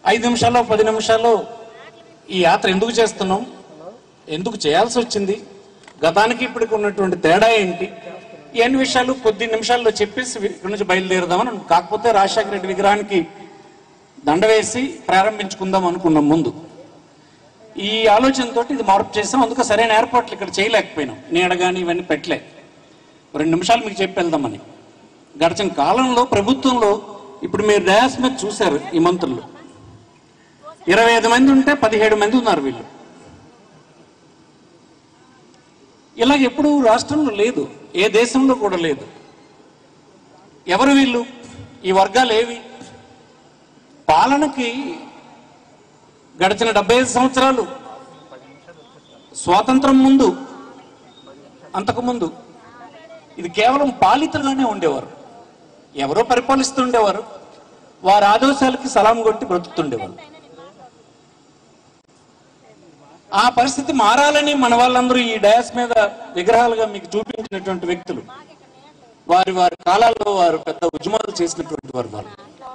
ఐదు నిమిషాలు పది నిమిషాలు ఈ యాత్ర ఎందుకు చేస్తున్నాం ఎందుకు చేయాల్సి వచ్చింది గతానికి ఇప్పటికి ఉన్నటువంటి తేడా ఏంటి ఈ అన్ని విషయాలు కొద్ది నిమిషాల్లో చెప్పేసి ఇక్కడి నుంచి బయలుదేరదామని అను- కాకపోతే రాజశేఖర రెడ్డి విగ్రహానికి దండ వేసి ప్రారంభించుకుందాం అనుకున్నాం ముందు ఈ ఆలోచనతో ఇది మార్పు చేసాం అందుకు సరైన ఏర్పాట్లు ఇక్కడ చేయలేకపోయినాం నీడ కానీ ఇవన్నీ పెట్టలే రెండు నిమిషాలు మీకు చెప్పి వెళ్దామని గడిచిన కాలంలో ప్రభుత్వంలో ఇప్పుడు మీరు డయాస్ మీద చూశారు ఈ మంత్రులు ఇరవై ఐదు మంది ఉంటే పదిహేడు మంది ఉన్నారు వీళ్ళు ఇలాగ ఎప్పుడు రాష్ట్రంలో లేదు ఏ దేశంలో కూడా లేదు ఎవరు వీళ్ళు ఈ వర్గాలు ఏవి పాలనకి గడిచిన డెబ్బై ఐదు సంవత్సరాలు స్వాతంత్రం ముందు అంతకు ముందు ఇది కేవలం పాలితులుగానే ఉండేవారు ఎవరో పరిపాలిస్తుండేవారు వారి ఆదేశాలకి సలాం కొట్టి బ్రతుకుతుండేవారు ఆ పరిస్థితి మారాలని మన వాళ్ళందరూ ఈ డయాస్ మీద విగ్రహాలుగా మీకు చూపించినటువంటి వ్యక్తులు వారి వారి కాలాల్లో వారు పెద్ద ఉద్యమాలు చేసినటువంటి వారు వాళ్ళు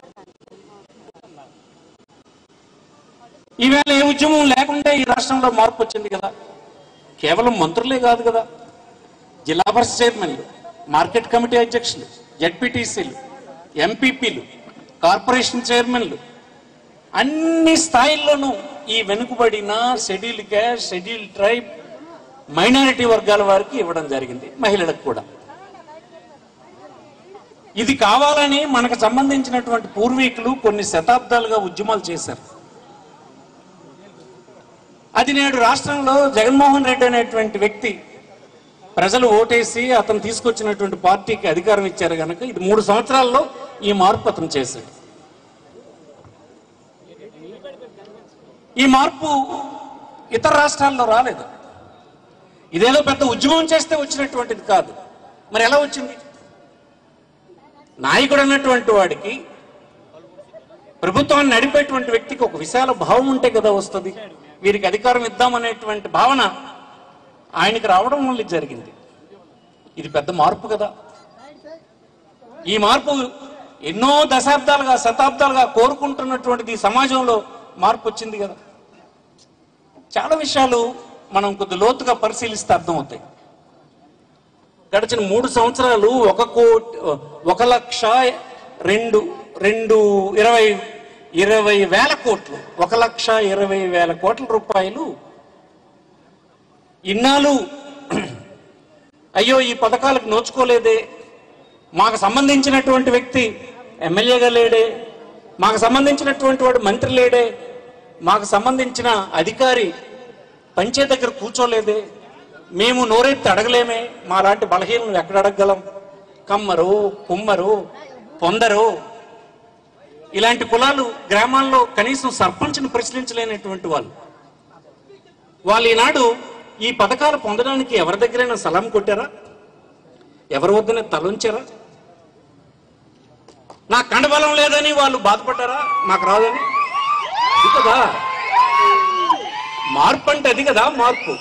ఈవేళ ఏ ఉద్యమం లేకుండా ఈ రాష్ట్రంలో మార్పు వచ్చింది కదా కేవలం మంత్రులే కాదు కదా జిల్లా పరిషత్ చైర్మన్లు మార్కెట్ కమిటీ అధ్యక్షులు జడ్పీటీసీలు ఎంపీపీలు కార్పొరేషన్ చైర్మన్లు అన్ని స్థాయిల్లోనూ ఈ వెనుకబడిన schedule caste schedule tribe minority వర్గాల వారికి ఇవ్వడం జరిగింది మహిళలకు కూడా ఇది కావాలని మనకు సంబంధించినటువంటి పూర్వీకులు కొన్ని శతాబ్దాలుగా ఉద్యమాలు చేశారు అది నేడు రాష్ట్రంలో జగన్మోహన్ రెడ్డి అనేటువంటి వ్యక్తి ప్రజలు ఓటేసి అతను తీసుకొచ్చినటువంటి పార్టీకి అధికారం ఇచ్చారు కనుక ఇది మూడు సంవత్సరాల్లో ఈ మార్పు అతను చేశాడు ఈ మార్పు ఇతర రాష్ట్రాల్లో రాలేదు ఇదేదో పెద్ద ఉద్యమం చేస్తే వచ్చినటువంటిది కాదు మరి ఎలా వచ్చింది నాయకుడు అన్నటువంటి వాడికి ప్రభుత్వాన్ని నడిపేటువంటి వ్యక్తికి ఒక విశాల భావం ఉంటే కదా వస్తుంది వీరికి అధికారం ఇద్దామనేటువంటి భావన ఆయనకి రావడం వల్ల ఇది జరిగింది ఇది పెద్ద మార్పు కదా ఈ మార్పు ఎన్నో దశాబ్దాలుగా శతాబ్దాలుగా కోరుకుంటున్నటువంటిది ఈ సమాజంలో మార్పు వచ్చింది కదా చాలా విషయాలు మనం కొద్ది లోతుగా పరిశీలిస్తే అర్థమవుతాయి గడిచిన మూడు సంవత్సరాలు ఒక కోటి ఒక లక్ష రెండు రెండు ఇరవై ఇరవై వేల కోట్లు ఒక లక్ష ఇరవై వేల కోట్ల రూపాయలు ఇన్నాళ్ళు అయ్యో ఈ పథకాలకు నోచుకోలేదే మాకు సంబంధించినటువంటి వ్యక్తి ఎమ్మెల్యేగా లేడే మాకు సంబంధించినటువంటి వాడు మంత్రి లేడే మాకు సంబంధించిన అధికారి పంచే దగ్గర కూర్చోలేదే మేము నోరెత్తి అడగలేమే మా లాంటి బలహీనలు ఎక్కడ అడగగలం కమ్మరు కుమ్మరు పొందరు ఇలాంటి కులాలు గ్రామాల్లో కనీసం సర్పంచ్ని ప్రశ్నించలేనటువంటి వాళ్ళు వాళ్ళు ఈనాడు ఈ పథకాలు పొందడానికి ఎవరి దగ్గరైనా సలాం కొట్టారా ఎవరి వద్దనే తలంచారా నాకు కండబలం లేదని వాళ్ళు బాధపడ్డారా నాకు రాదని ఇది కదా మార్పు అంటే అది కదా మార్పు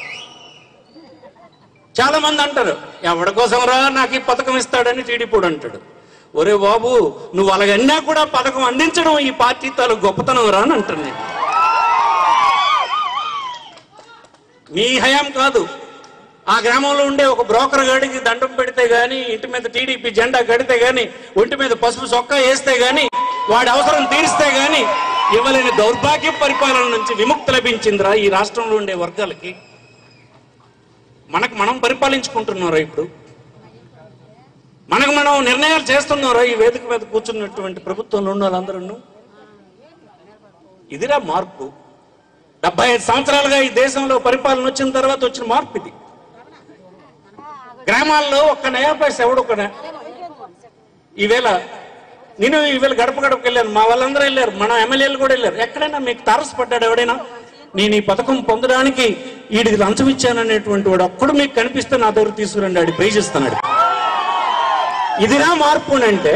చాలా మంది అంటారు ఎవడి కోసం రా నాకు ఈ పథకం ఇస్తాడని టీడీపూడు అంటాడు ఒరే బాబు నువ్వు అలాగన్నా కూడా పథకం అందించడం ఈ పార్టీ తాలూ గొప్పతనం రా అని అంటాను నేను మీ హయాం కాదు ఆ గ్రామంలో ఉండే ఒక బ్రోకర్ గాడికి దండం పెడితే గాని ఇంటి మీద టీడీపీ జెండా కడితే గాని ఒంటి మీద పసుపు చొక్కా వేస్తే గాని వాడి అవసరం తీరిస్తే గాని ఇవ్వలేని దౌర్భాగ్య పరిపాలన నుంచి విముక్తి లభించిందిరా ఈ రాష్ట్రంలో ఉండే వర్గాలకి మనకు మనం పరిపాలించుకుంటున్నారా ఇప్పుడు మనకు మనం నిర్ణయాలు చేస్తున్నారా ఈ వేదిక మీద కూర్చున్నటువంటి ప్రభుత్వంలో ఉన్న వాళ్ళందరూ ఇదిరా మార్పు డెబ్బై ఐదు సంవత్సరాలుగా ఈ దేశంలో పరిపాలన వచ్చిన తర్వాత వచ్చిన మార్పు ఇది గ్రామాల్లో ఒక్క నయా పైసా ఎవడు ఒక న- ఈవేళ నేను ఈవేళ గడప గడపకి వెళ్ళాను మా వాళ్ళందరూ వెళ్ళారు మన ఎమ్మెల్యేలు కూడా వెళ్ళారు ఎక్కడైనా మీకు తారసపడ్డాడు ఎవడైనా నేను ఈ పథకం పొందడానికి వీడికి లంచం ఇచ్చాననేటువంటి వాడు ఒక్కడు మీకు కనిపిస్తే నా దగ్గర తీసుకురండి ఆడి ప్రైజ్ ఇస్తున్నాడు ఇదిరా మార్పు అని అంటే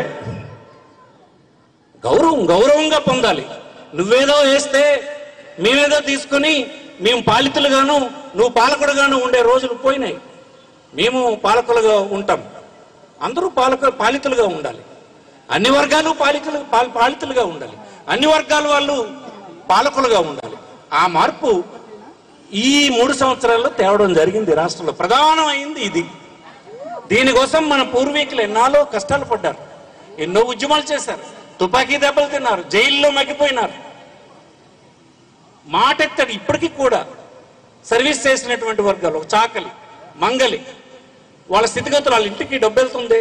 గౌరవం గౌరవంగా పొందాలి నువ్వేదో వేస్తే మేమేదో తీసుకుని మేము పాలితులుగాను నువ్వు పాలకుడుగాను ఉండే రోజులు పోయినాయి మేము పాలకులుగా ఉంటాం అందరూ పాలక పాలితులుగా ఉండాలి అన్ని వర్గాలు పాలికలు పాల్- పాలితులుగా ఉండాలి అన్ని వర్గాల వాళ్ళు పాలకులుగా ఉండాలి ఆ మార్పు ఈ మూడు సంవత్సరాల్లో తేవడం జరిగింది రాష్ట్రంలో ప్రధానమైంది ఇది దీనికోసం మన పూర్వీకులు ఎన్నాలో కష్టాలు పడ్డారు ఎన్నో ఉద్యమాలు చేశారు తుపాకీ దెబ్బలు తిన్నారు జైల్లో మగ్గిపోయినారు మాటెత్తడి ఇప్పటికీ కూడా సర్వీస్ చేసినటువంటి వర్గాలు ఒక చాకలి మంగలి వాళ్ళ స్థితిగతులు వాళ్ళ ఇంటికి డబ్బు వెళ్తుంది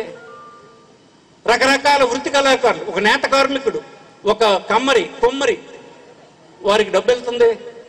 రకరకాల వృత్తి కళాకారులు ఒక నేత కార్మికుడు ఒక కమ్మరి కొమ్మరి వారికి డబ్బు వెళ్తుంది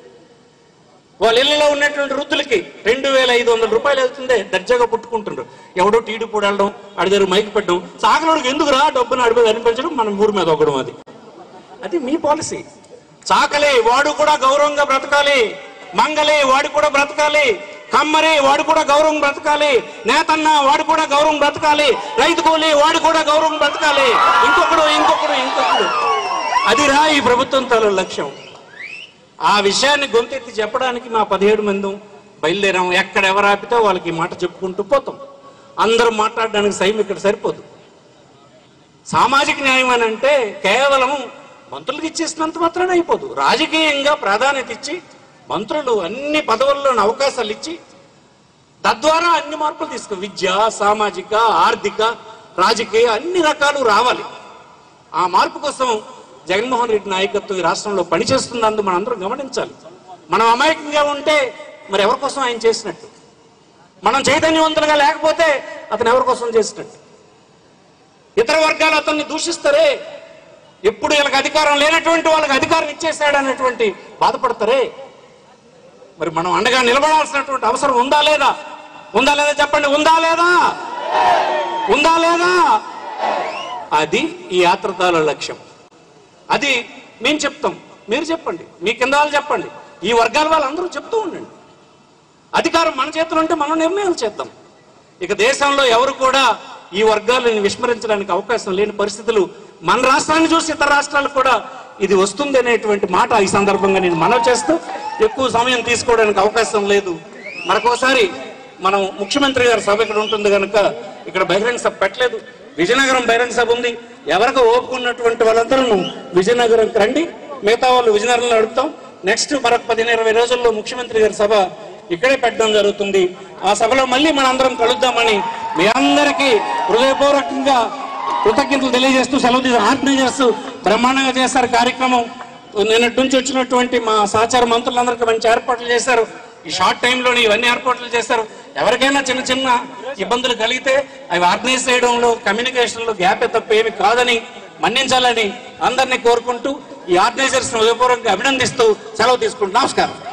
వాళ్ళ ఇళ్లలో ఉన్నటువంటి వృద్ధులకి రెండు వేల ఐదు వందల రూపాయలు వెళ్తుంది దర్జాగా పుట్టుకుంటుండ్రు ఎవడో టీడీ కూడా వెళ్ళడం అడిగారు మైక్ పెట్టడం చాకలోడికి ఎందుకు రా డబ్బును అడిపి అనిపించడం మనం ఊరి మీద ఒకడం అది అది మీ పాలసీ చాకలే వాడు కూడా గౌరవంగా బ్రతకాలి మంగళే వాడు కూడా బ్రతకాలి కమ్మరే వాడు కూడా గౌరవం బ్రతకాలి నేతన్న వాడు కూడా గౌరవం బ్రతకాలి రైతు కూలి వాడు కూడా గౌరవం బ్రతకాలి ఇంకొకడు ఇంకొకడు ఇంకొకడు అది రా ఈ ప్రభుత్వం తల లక్ష్యం ఆ విషయాన్ని గొంతెత్తి చెప్పడానికి మా పదిహేడు మంది బయలుదేరాం ఎక్కడ ఎవరు ఆపితే వాళ్ళకి ఈ మాట చెప్పుకుంటూ పోతాం అందరూ మాట్లాడడానికి సైమ్ ఇక్కడ సరిపోదు సామాజిక న్యాయం అని అంటే కేవలం మంత్రులకు ఇచ్చేసినంత మాత్రానే అయిపోదు రాజకీయంగా ప్రాధాన్యత ఇచ్చి మంత్రులు అన్ని పదవుల్లో అవకాశాలు ఇచ్చి తద్వారా అన్ని మార్పులు తీసుకో విద్య సామాజిక ఆర్థిక రాజకీయ అన్ని రకాలు రావాలి ఆ మార్పు కోసం జగన్మోహన్ రెడ్డి నాయకత్వం ఈ రాష్ట్రంలో పనిచేస్తున్నందు మనం అందరం గమనించాలి మనం అమాయకంగా ఉంటే మరి ఎవరి కోసం ఆయన చేసినట్టు మనం చైతన్యవంతులుగా లేకపోతే అతను ఎవరి కోసం చేసినట్టు ఇతర వర్గాలు అతన్ని దూషిస్తారే ఎప్పుడు వీళ్ళకి అధికారం లేనటువంటి వాళ్ళకి అధికారం ఇచ్చేసాడు అనేటువంటి బాధపడతారే మరి మనం అండగా నిలబడాల్సినటువంటి అవసరం ఉందా లేదా ఉందా లేదా చెప్పండి ఉందా లేదా ఉందా లేదా అది ఈ యాత్రదారుల లక్ష్యం అది మేము చెప్తాం మీరు చెప్పండి మీ కింద వాళ్ళు చెప్పండి ఈ వర్గాల వాళ్ళందరూ చెప్తూ ఉండండి అధికారం మన చేతులు ఉంటే మనం నిర్ణయాలు చేద్దాం ఇక దేశంలో ఎవరు కూడా ఈ వర్గాలను విస్మరించడానికి అవకాశం లేని పరిస్థితులు మన రాష్ట్రాన్ని చూసి ఇతర రాష్ట్రాలు కూడా ఇది వస్తుంది అనేటువంటి మాట ఈ సందర్భంగా నేను మనవి చేస్తూ ఎక్కువ సమయం తీసుకోవడానికి అవకాశం లేదు మరొకసారి మనం ముఖ్యమంత్రి గారి సభ ఇక్కడ ఉంటుంది కనుక ఇక్కడ బహిరంగ సభ పెట్టలేదు విజయనగరం బహిరంగ సభ ఉంది ఎవరికి ఓపుకున్నటువంటి వాళ్ళందరూ విజయనగరంకి రండి మిగతా వాళ్ళు విజయనగరంలో అడుగుతాం నెక్స్ట్ మరొక పదిహేను ఇరవై రోజుల్లో ముఖ్యమంత్రి గారి సభ ఇక్కడే పెట్టడం జరుగుతుంది ఆ సభలో మళ్ళీ మనందరం కలుద్దామని మీ అందరికీ హృదయపూర్వకంగా కృతజ్ఞతలు తెలియజేస్తూ సెలవు తీసి ఆర్గనైజ్ చేస్తూ బ్రహ్మాండంగా చేస్తారు కార్యక్రమం నిన్నటి నుంచి వచ్చినటువంటి మా సహచార మంత్రులందరికీ మంచి ఏర్పాట్లు చేశారు ఈ షార్ట్ టైంలోనే ఇవన్నీ ఏర్పాట్లు చేశారు ఎవరికైనా చిన్న చిన్న ఇబ్బందులు కలిగితే అవి ఆర్గనైజ్ చేయడంలో కమ్యూనికేషన్లో గ్యాప్ తప్ప ఏమి కాదని మన్నించాలని అందరినీ కోరుకుంటూ ఈ ఆర్గనైజర్స్ హృదయపూర్వకంగా అభినందిస్తూ సెలవు తీసుకుంటూ నమస్కారం